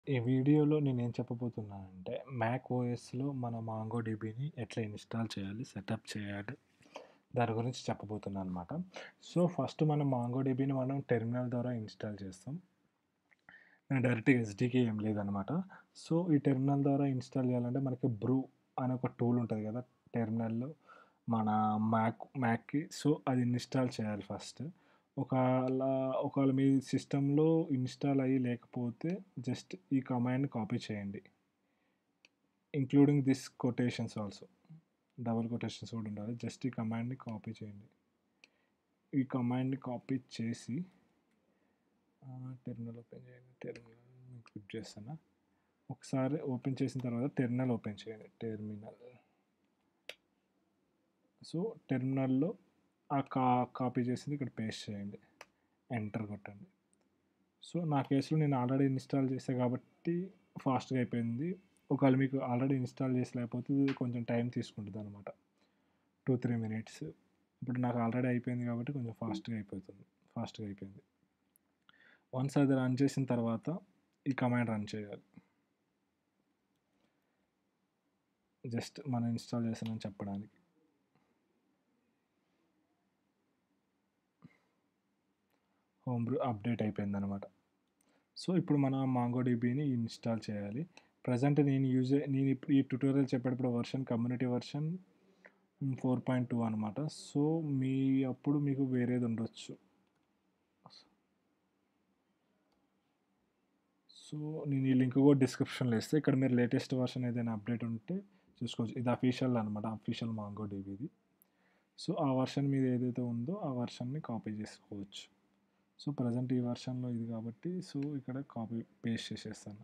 ఈ వీడియోలో నేనేం చెప్పబోతున్నానంటే, మ్యాక్ ఓఎస్‌లో మన మాంగోడీబీని ఎట్లా ఇన్‌స్టాల్ చేయాలి, సెటప్ చేయాలి, దాని గురించి చెప్పబోతున్నాననమాట. సో, ఫస్ట్ మనం మాంగోడీబీని మనం టెర్మినల్ ద్వారా ఇన్‌స్టాల్ చేస్తాం. డైరెక్ట్‌గా ఎస్‌డీకే ఏం లేదనమాట. సో, ఈ టెర్మినల్ ద్వారా ఇన్‌స్టాల్ చేయాలంటే మనకి బ్రూ అనే ఒక టూల్ ఉంటది కదా! టెర్మినల్‌లో మన మ్యాక్ మ్యాక్‌కి సో, అది ఇన్‌స్టాల్ చేయాలి ఫస్ట్. ఒకాళ ఒకవేళ మీ సిస్టమ్‌లో ఇన్‌స్టాల్ అయ్యి లేకపోతే జస్ట్ ఈ కమాండ్‌ని కాపీ చేయండి. Including this quotations also. Double quotations కూడా ఉండాలి. జస్ట్ ఈ కమాండ్‌ని కాపీ చేయండి. ఈ కమాండ్‌ని కాపీ చేసి ఆహ్, టెర్మినల్ ఓపెన్ చేయండి. టెర్మినల్ మీకు క్లిక్ చేస్తున్నా. ఒకసారి ఓపెన్ చేసిన తర్వాత టెర్మినల్ ఓపెన్ చేయండి. టెర్మినల్. సో, టెర్మినల్‌లో ఆ కా కాపీ చేసింది ఇక్కడ పేస్ట్ చేయండి. ఎంటర్ కొట్టండి. సో, నా కేస్‌లో నేను ఆల్రెడీ ఇన్‌స్టాల్ చేశా కాబట్టి ఫాస్ట్‌గా అయిపోయింది. ఒకవేళ మీకు ఆల్రెడీ ఇన్‌స్టాల్ చేసి లేకపోతే ఇది కొంచెం టైం తీసుకుంటదనమాట. 2, 3 మినిట్స్. ఇప్పుడు నాకు ఆల్రెడీ అయిపోయింది కాబట్టి కొంచెం ఫాస్ట్‌గా అయిపోతుంది. ఫాస్ట్‌గా అయిపోయింది. వన్స్ అది రన్ చేసిన తర్వాత ఈ కమాండ్ రన్ చేయాలి. జస్ట్ మనం ఇన్‌స్టాల్ చేశానని చెప్పడానికి. హోమ్ బ్రూ అప్డేట్ అయిపోయిందనమాట. సో, ఇప్పుడు మన మాంగోడీబీని ఇన్‌స్టాల్ చేయాలి. ప్రెజెంట్ నేను యూజ్ నేను ఇప్పుడు ఈ ట్యుటోరియల్ చెప్పేటప్పుడు వెర్షన్ కమ్యూనిటీ వెర్షన్ 4.2 అనమాట. సో, మీ అప్పుడు మీకు వేరేది ఉండొచ్చు. సో, నేను ఈ లింక్ కూడా డిస్క్రిప్షన్‌లో ఇస్తా. ఇక్కడ మీరు లేటెస్ట్ వెర్షన్ ఏదైనా అప్డేట్ ఉంటే చూసుకోవచ్చు. ఇది అఫీషియల్ అనమాట. అఫీషియల్ మాంగోడీబీది. సో, ఆ వెర్షన్ మీద ఏదైతే ఉందో ఆ వెర్షన్‌ని కాపీ చేసుకోవచ్చు. సో, ప్రెజెంట్ ఈ వెర్షన్‌లో ఇది కాబట్టి సో, ఇక్కడ కాపీ పేస్ట్ చేసేస్తాను.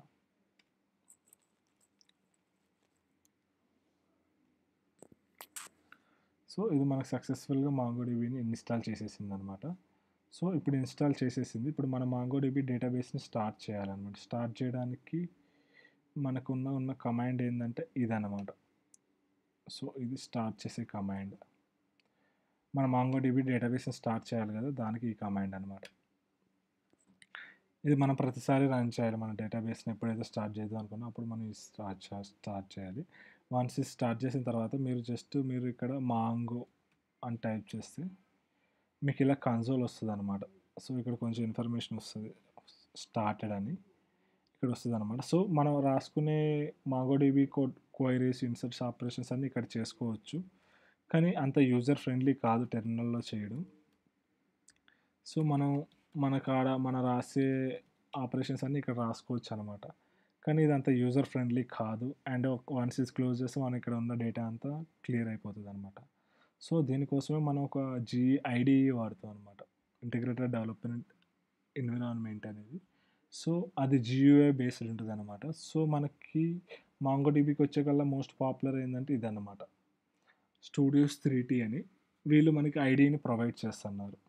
సో, ఇది మనకు సక్సెస్‌ఫుల్‌గా మాంగోడీబీని ఇన్‌స్టాల్ చేసేసిందనమాట. సో, ఇప్పుడు ఇన్‌స్టాల్ చేసేసింది. ఇప్పుడు మన మాంగోడీబీ డేటాబేస్‌ని స్టార్ట్ చేయాలనమాట. స్టార్ట్ చేయడానికి మనకున్న ఉన్న కమాండ్ ఏందంటే ఇదనమాట. సో, ఇది స్టార్ట్ చేసే కమాండ్. మన మాంగోడీబీ డేటాబేస్‌ని స్టార్ట్ చేయాలి కదా! దానికి ఈ కమాండ్ అనమాట. ఇది మనం ప్రతిసారి రన్ చేయాలి. మన డేటాబేస్‌ని ఎప్పుడైతే స్టార్ట్ చేద్దాం అనుకున్నామో అప్పుడు మనం ఇది స్టార్ట్ చే స్టార్ట్ చేయాలి. వన్స్ ఇది స్టార్ట్ చేసిన తర్వాత మీరు జస్ట్ మీరు ఇక్కడ మాంగో అని టైప్ చేస్తే మీకు ఇలా కన్సోల్ వస్తదనమాట. సో, ఇక్కడ కొంచెం ఇన్ఫర్మేషన్ వస్తది. స్టార్టెడ్ అని. ఇక్కడ వస్తదనమాట. సో, మనం రాసుకునే MongoDB code queries, inserts, operations అన్నీ ఇక్కడ చేసుకోవచ్చు. కానీ అంత యూజర్ ఫ్రెండ్లీ కాదు టెర్మినల్‌లో చేయడం. సో, మనం మన కాడ మనం రాసే ఆపరేషన్స్ అన్నీ ఇక్కడ రాసుకోవచ్చనమాట. కానీ ఇది అంత యూజర్ ఫ్రెండ్లీ కాదు. అండ్ వన్స్ ఇది క్లోజ్ చేస్తే మనం ఇక్కడ ఉన్న డేటా అంతా క్లియర్ అయిపోతదనమాట. సో, దీనికోసమే మనం ఒక జీ ఐడీఈ వాడతాం అనమాట. ఇంటిగ్రేటెడ్ డెవలప్‌మెంట్ ఎన్విరాన్మెంట్ అనేది. సో, అది జీయూఐ బేస్డ్ ఉంటదనమాట. సో, మనకి మాంగోడీబీకి వచ్చేకల్లా మోస్ట్ పాపులర్ ఏందంటే ఇదనమాట. స్టూడియోస్ 3టీ అని. వీళ్ళు మనకి ఐడీని ప్రొవైడ్ చేస్తన్నారు.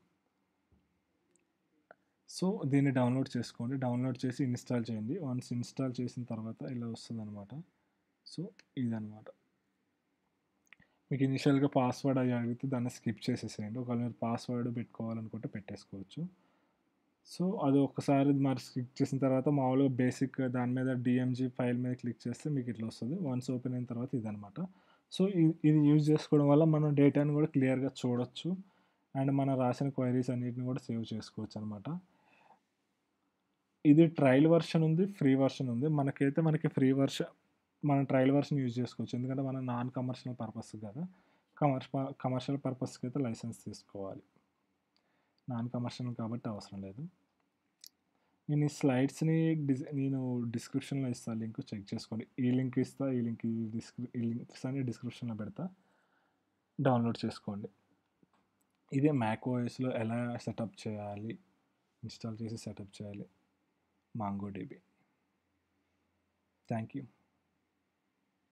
సో, దీన్ని డౌన్‌లోడ్ చేసుకోండి. డౌన్‌లోడ్ చేసి ఇన్‌స్టాల్ చేయండి. వన్స్ ఇన్‌స్టాల్ చేసిన తర్వాత ఇలా వస్తదనమాట. సో, ఇదనమాట. మీకు ఇనిషియల్‌గా పాస్వర్డ్ అయి అడిగితే దాన్ని స్కిప్ చేసేసేయండి. ఒకవేళ మీరు పాస్వర్డ్ పెట్టుకోవాలనుకుంటే పెట్టేసుకోవచ్చు. సో, అది ఒక్కసారి మరి స్కిప్ చేసిన తర్వాత మామూలుగా బేసిక్ దాని మీద డీఎంజీ ఫైల్ మీద క్లిక్ చేస్తే మీకు ఇట్లా వస్తది. వన్స్ ఓపెన్ అయిన తర్వాత ఇదనమాట. సో, ఇ ఇది యూజ్ చేసుకోవడం వల్ల మనం డేటాను కూడా క్లియర్‌గా చూడొచ్చు. అండ్ మనం రాసిన క్వెరీస్ అన్నిటిని కూడా సేవ్ చేసుకోవచ్చనమాట. ఇది ట్రయల్ వెర్షన్ ఉంది. ఫ్రీ వెర్షన్ ఉంది. మనకైతే మనకి ఫ్రీ వెర్షన్ మనం ట్రయల్ వెర్షన్ యూజ్ చేసుకోవచ్చు. ఎందుకంటే మనం నాన్ కమర్షియల్ పర్పస్ కదా! కమర్ష కమర్షియల్ పర్పస్‌కి అయితే లైసెన్స్ తీసుకోవాలి. నాన్ కమర్షియల్ కాబట్టి అవసరం లేదు. నేను ఈ స్లైడ్స్‌ని డిస్ నేను డిస్క్రిప్షన్‌లో ఇస్తా లింక్ చెక్ చేసుకోండి. ఈ లింక్ ఇస్తా. ఈ లింక్ ఈ డిస్క్రి ఈ లింక్స్ అన్ని డిస్క్రిప్షన్‌లో పెడతా. డౌన్‌లోడ్ చేసుకోండి. ఇదే మ్యాక్ ఓఎస్‌లో ఎలా సెటప్ చేయాలి, ఇన్‌స్టాల్ చేసి సెటప్ చేయాలి మాంగోడీబీ. Thank you.